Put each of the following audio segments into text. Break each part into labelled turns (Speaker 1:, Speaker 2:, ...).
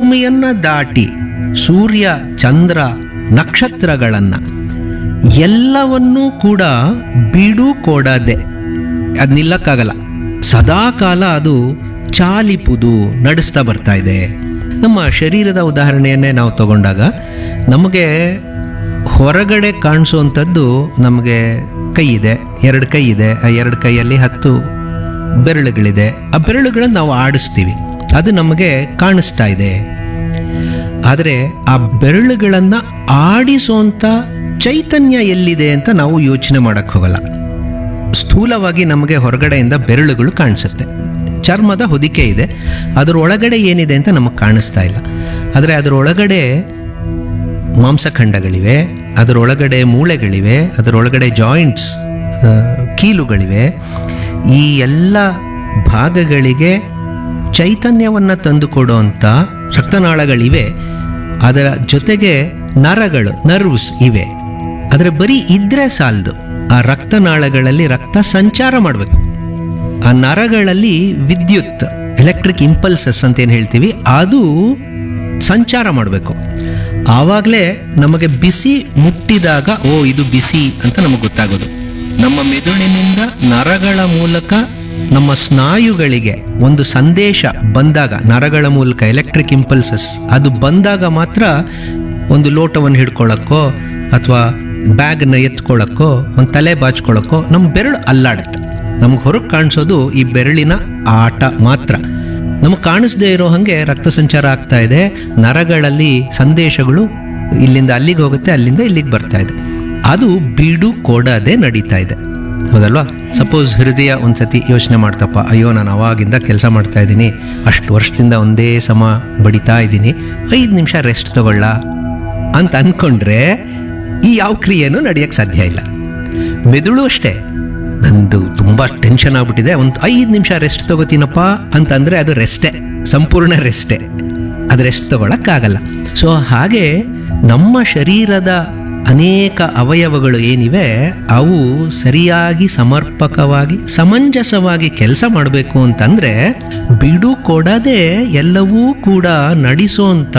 Speaker 1: ಭೂಮಿಯನ್ನ ದಾಟಿ ಸೂರ್ಯ ಚಂದ್ರ ನಕ್ಷತ್ರಗಳನ್ನ ಎಲ್ಲವನ್ನೂ ಕೂಡ ಬಿಡು ಕೊಡದೆ ಅದು ನಿಲ್ಲಕ್ಕಾಗಲ್ಲ ಸದಾ ಕಾಲ ಅದು ಚಾಲಿಪುದು ನಡೆಸ್ತಾ ಬರ್ತಾ ಇದೆ ನಮ್ಮ ಶರೀರದ ಉದಾಹರಣೆಯನ್ನೇ ನಾವು ತಗೊಂಡಾಗ ನಮಗೆ ಹೊರಗಡೆ ಕಾಣಿಸುವಂಥದ್ದು ನಮಗೆ ಕೈ ಇದೆ ಎರಡು ಕೈ ಇದೆ ಆ ಎರಡು ಕೈಯಲ್ಲಿ ಹತ್ತು ಬೆರಳುಗಳಿದೆ ಆ ಬೆರಳುಗಳನ್ನು ನಾವು ಆಡಿಸ್ತೀವಿ ಅದು ನಮಗೆ ಕಾಣಿಸ್ತಾ ಇದೆ ಆದರೆ ಆ ಬೆರಳುಗಳನ್ನು ಆಡಿಸುವಂಥ ಚೈತನ್ಯ ಎಲ್ಲಿದೆ ಅಂತ ನಾವು ಯೋಚನೆ ಮಾಡಕ್ಕೆ ಹೋಗಲ್ಲ ಸ್ಥೂಲವಾಗಿ ನಮಗೆ ಹೊರಗಡೆಯಿಂದ ಬೆರಳುಗಳು ಕಾಣಿಸುತ್ತೆ ಚರ್ಮದ ಹೊದಿಕೆ ಇದೆ ಅದರ ಒಳಗಡೆ ಏನಿದೆ ಅಂತ ನಮಗೆ ಕಾಣಿಸ್ತಾ ಇಲ್ಲ ಆದರೆ ಅದರ ಒಳಗಡೆ ಮಾಂಸಖಂಡಗಳಿವೆ ಅದರೊಳಗಡೆ ಮೂಳೆಗಳಿವೆ ಅದರೊಳಗಡೆ ಜಾಯಿಂಟ್ಸ್ ಕೀಲುಗಳಿವೆ ಈ ಎಲ್ಲ ಭಾಗಗಳಿಗೆ ಚೈತನ್ಯವನ್ನು ತಂದುಕೊಡುವಂಥ ರಕ್ತನಾಳಗಳಿವೆ ಅದರ ಜೊತೆಗೆ ನರಗಳು ನರ್ವ್ಸ್ ಇವೆ ಆದರೆ ಬರೀ ಇದ್ರೆ ಸಾಲದು ಆ ರಕ್ತನಾಳಗಳಲ್ಲಿ ರಕ್ತ ಸಂಚಾರ ಮಾಡಬೇಕು ಆ ನರಗಳಲ್ಲಿ ವಿದ್ಯುತ್ ಎಲೆಕ್ಟ್ರಿಕ್ ಇಂಪಲ್ಸಸ್ ಅಂತ ಏನು ಹೇಳ್ತೀವಿ ಅದು ಸಂಚಾರ ಮಾಡಬೇಕು ಆವಾಗಲೇ ನಮಗೆ ಬಿಸಿ ಮುಟ್ಟಿದಾಗ ಓ ಇದು ಬಿಸಿ ಅಂತ ನಮಗೆ ಗೊತ್ತಾಗೋದು ನಮ್ಮ ಮೆದುಳಿನಿಂದ ನರಗಳ ಮೂಲಕ ನಮ್ಮ ಸ್ನಾಯುಗಳಿಗೆ ಒಂದು ಸಂದೇಶ ಬಂದಾಗ ನರಗಳ ಮೂಲಕ ಎಲೆಕ್ಟ್ರಿಕ್ ಇಂಪಲ್ಸಸ್ ಅದು ಬಂದಾಗ ಮಾತ್ರ ಒಂದು ಲೋಟವನ್ನು ಹಿಡ್ಕೊಳ್ಳೋಕ್ಕೋ ಅಥವಾ ಬ್ಯಾಗ್ನ ಎತ್ಕೊಳ್ಳೋಕ್ಕೋ ಒಂದು ತಲೆ ಬಾಚ್ಕೊಳ್ಳೋಕ್ಕೋ ನಮ್ಮ ಬೆರಳು ಅಲ್ಲಾಡುತ್ತೆ ನಮ್ಗೆ ಹೊರಗೆ ಕಾಣಿಸೋದು ಈ ಬೆರಳಿನ ಆಟ ಮಾತ್ರ ನಮಗೆ ಕಾಣಿಸದೇ ಇರೋ ಹಾಗೆ ರಕ್ತ ಸಂಚಾರ ಆಗ್ತಾ ಇದೆ ನರಗಳಲ್ಲಿ ಸಂದೇಶಗಳು ಇಲ್ಲಿಂದ ಅಲ್ಲಿಗೆ ಹೋಗುತ್ತೆ ಅಲ್ಲಿಂದ ಇಲ್ಲಿಗೆ ಬರ್ತಾ ಇದೆ ಅದು ಬಿಡು ಕೊಡದೆ ನಡೀತಾ ಇದೆ ಹೌದಲ್ವಾ ಸಪೋಸ್ ಹೃದಯ ಒಂದ್ಸತಿ ಯೋಚನೆ ಮಾಡ್ತಪ್ಪ ಅಯ್ಯೋ ನಾನು ಅವಾಗಿಂದ ಕೆಲಸ ಮಾಡ್ತಾ ಇದ್ದೀನಿ ಅಷ್ಟು ವರ್ಷದಿಂದ ಒಂದೇ ಸಮ ಬಡಿತಾ ಇದ್ದೀನಿ ಐದು ನಿಮಿಷ ರೆಸ್ಟ್ ತಗೊಳ್ಳ ಅಂತ ಅಂದ್ಕೊಂಡ್ರೆ ಈ ಯಾವ ಕ್ರಿಯೆನೂ ನಡೆಯೋಕ್ಕೆ ಸಾಧ್ಯ ಇಲ್ಲ ಮೆದುಳು ಅಷ್ಟೇ ನಂದು ತುಂಬ ಟೆನ್ಷನ್ ಆಗ್ಬಿಟ್ಟಿದೆ ಒಂದು ಐದು ನಿಮಿಷ ರೆಸ್ಟ್ ತಗೋತೀನಪ್ಪ ಅಂತಂದರೆ ಅದು ರೆಸ್ಟೇ ಸಂಪೂರ್ಣ ರೆಸ್ಟೇ ಅದು ರೆಸ್ಟ್ ತಗೊಳಕ್ಕಾಗಲ್ಲ ಸೊ ಹಾಗೆ ನಮ್ಮ ಶರೀರದ ಅನೇಕ ಅವಯವಗಳು ಏನಿವೆ ಅವು ಸರಿಯಾಗಿ ಸಮರ್ಪಕವಾಗಿ ಸಮಂಜಸವಾಗಿ ಕೆಲಸ ಮಾಡಬೇಕು ಅಂತಂದ್ರೆ ಬಿಡು ಕೊಡದೆ ಎಲ್ಲವೂ ಕೂಡ ನಡೆಸೋಂಥ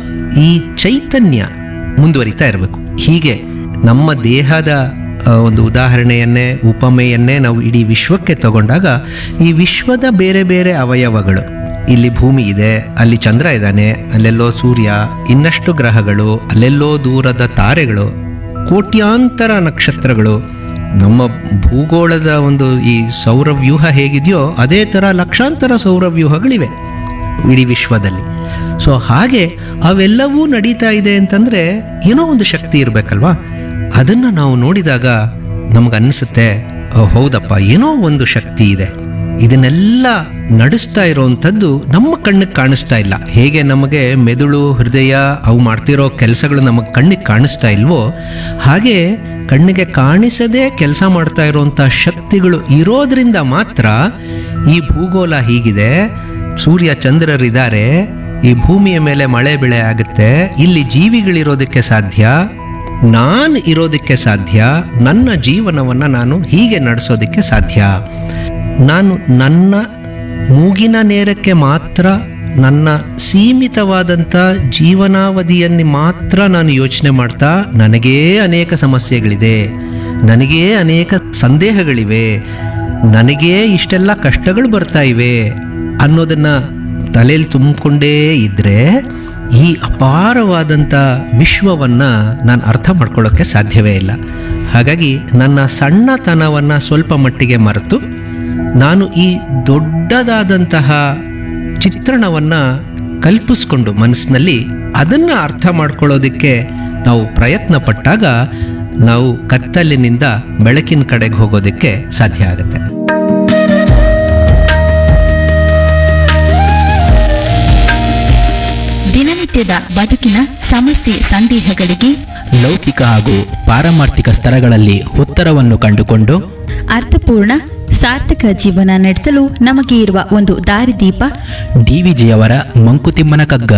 Speaker 1: ಈ ಚೈತನ್ಯ ಮುಂದುವರಿತಾ ಇರಬೇಕು ಹೀಗೆ ನಮ್ಮ ದೇಹದ ಆ, ಒಂದು ಉದಾಹರಣೆಯನ್ನೇ ಉಪಮೆಯನ್ನೇ ನಾವು ಇಡೀ ವಿಶ್ವಕ್ಕೆ ತಗೊಂಡಾಗ ಈ ವಿಶ್ವದ ಬೇರೆ ಬೇರೆ ಅವಯವಗಳು ಇಲ್ಲಿ ಭೂಮಿ ಇದೆ ಅಲ್ಲಿ ಚಂದ್ರ ಇದ್ದಾನೆ ಅಲ್ಲೆಲ್ಲೋ ಸೂರ್ಯ ಇನ್ನಷ್ಟು ಗ್ರಹಗಳು ಅಲ್ಲೆಲ್ಲೋ ದೂರದ ತಾರೆಗಳು ಕೋಟ್ಯಾಂತರ ನಕ್ಷತ್ರಗಳು ನಮ್ಮ ಭೂಗೋಳದ ಒಂದು ಈ ಸೌರವ್ಯೂಹ ಹೇಗಿದೆಯೋ ಅದೇ ಥರ ಲಕ್ಷಾಂತರ ಸೌರವ್ಯೂಹಗಳಿವೆ ಇಡೀ ವಿಶ್ವದಲ್ಲಿ ಸೊ ಹಾಗೆ ಅವೆಲ್ಲವೂ ನಡೀತಾ ಇದೆ ಅಂತಂದ್ರೆ ಏನೋ ಒಂದು ಶಕ್ತಿ ಇರಬೇಕಲ್ವಾ ಅದನ್ನು ನಾವು ನೋಡಿದಾಗ ನಮಗನ್ನಿಸುತ್ತೆ "ಓ, ಹೌದಪ್ಪ ಏನೋ ಒಂದು ಶಕ್ತಿ ಇದೆ ಇದನ್ನೆಲ್ಲ ನಡೆಸ್ತಾ ಇರೋವಂಥದ್ದು ನಮ್ಮ ಕಣ್ಣಿಗೆ ಕಾಣಿಸ್ತಾ ಇಲ್ಲ ಹೇಗೆ ನಮಗೆ ಮೆದುಳು ಹೃದಯ ಅವು ಮಾಡ್ತಿರೋ ಕೆಲಸಗಳು ನಮಗೆ ಕಣ್ಣಿಗೆ ಕಾಣಿಸ್ತಾ ಇಲ್ವೋ ಹಾಗೆ ಕಣ್ಣಿಗೆ ಕಾಣಿಸದೆ ಕೆಲಸ ಮಾಡ್ತಾ ಇರುವಂಥ ಶಕ್ತಿಗಳು ಇರೋದ್ರಿಂದ ಮಾತ್ರ ಈ ಭೂಗೋಳ ಹೀಗಿದೆ ಸೂರ್ಯ ಚಂದ್ರರಿದ್ದಾರೆ ಈ ಭೂಮಿಯ ಮೇಲೆ ಮಳೆ ಬೆಳೆ ಆಗುತ್ತೆ ಇಲ್ಲಿ ಜೀವಿಗಳಿರೋದಕ್ಕೆ ಸಾಧ್ಯ ನಾನು ಇರೋದಕ್ಕೆ ಸಾಧ್ಯ ನನ್ನ ಜೀವನವನ್ನು ನಾನು ಹೀಗೆ ನಡೆಸೋದಕ್ಕೆ ಸಾಧ್ಯ ನಾನು ನನ್ನ ಮೂಗಿನ ನೇರಕ್ಕೆ ಮಾತ್ರ ನನ್ನ ಸೀಮಿತವಾದಂಥ ಜೀವನಾವಧಿಯಲ್ಲಿ ಮಾತ್ರ ನಾನು ಯೋಚನೆ ಮಾಡ್ತಾ ನನಗೇ ಅನೇಕ ಸಮಸ್ಯೆಗಳಿದೆ ನನಗೇ ಅನೇಕ ಸಂದೇಹಗಳಿವೆ ನನಗೇ ಇಷ್ಟೆಲ್ಲ ಕಷ್ಟಗಳು ಬರ್ತಾ ಇವೆ ಅನ್ನೋದನ್ನ ತಲೆಯಲ್ಲಿ ತುಂಬಿಕೊಂಡೇ ಇದ್ದರೆ ಈ ಅಪಾರವಾದಂಥ ವಿಶ್ವವನ್ನು ನಾನು ಅರ್ಥ ಮಾಡ್ಕೊಳ್ಳೋಕ್ಕೆ ಸಾಧ್ಯವೇ ಇಲ್ಲ ಹಾಗಾಗಿ ನನ್ನ ಸಣ್ಣತನವನ್ನು ಸ್ವಲ್ಪ ಮಟ್ಟಿಗೆ ಮರೆತು ನಾನು ಈ ದೊಡ್ಡದಾದಂತಹ ಚಿತ್ರಣವನ್ನು ಕಲ್ಪಿಸ್ಕೊಂಡು ಮನಸ್ಸಿನಲ್ಲಿ ಅದನ್ನು ಅರ್ಥ ಮಾಡ್ಕೊಳ್ಳೋದಕ್ಕೆ ನಾವು ಪ್ರಯತ್ನ ಪಟ್ಟಾಗ ನಾವು ಕತ್ತಲಿನಿಂದ ಬೆಳಕಿನ ಕಡೆಗೆ ಹೋಗೋದಕ್ಕೆ ಸಾಧ್ಯ ಆಗುತ್ತೆ
Speaker 2: ದಿನನಿತ್ಯದ ಬದುಕಿನ ಸಮಸ್ಯೆ ಸಂದೇಹಗಳಿಗೆ
Speaker 3: ಲೌಕಿಕ ಹಾಗೂ ಪಾರಮಾರ್ಥಿಕ ಸ್ತರಗಳಲ್ಲಿ ಉತ್ತರವನ್ನು ಕಂಡುಕೊಂಡು
Speaker 2: ಅರ್ಥಪೂರ್ಣ ಸಾರ್ಥಕ ಜೀವನ ನಡೆಸಲು ನಮಗೆ ಇರುವ ಒಂದು ದಾರಿದೀಪ
Speaker 3: ಡಿವಿಜಿಯವರ ಮಂಕುತಿಮ್ಮನ ಕಗ್ಗ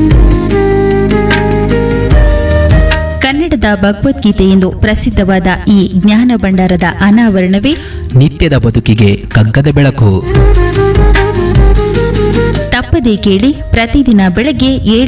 Speaker 2: ಕನ್ನಡದ ಭಗವದ್ಗೀತೆ ಎಂದು ಪ್ರಸಿದ್ಧವಾದ ಈ ಜ್ಞಾನ ಭಂಡಾರದ ಅನಾವರಣವೇ
Speaker 3: ನಿತ್ಯದ ಬದುಕಿಗೆ ಕಗ್ಗದ ಬೆಳಕು
Speaker 2: ತಪ್ಪದೇ ಕೇಳಿ ಪ್ರತಿದಿನ ಬೆಳಗ್ಗೆ ಏಳು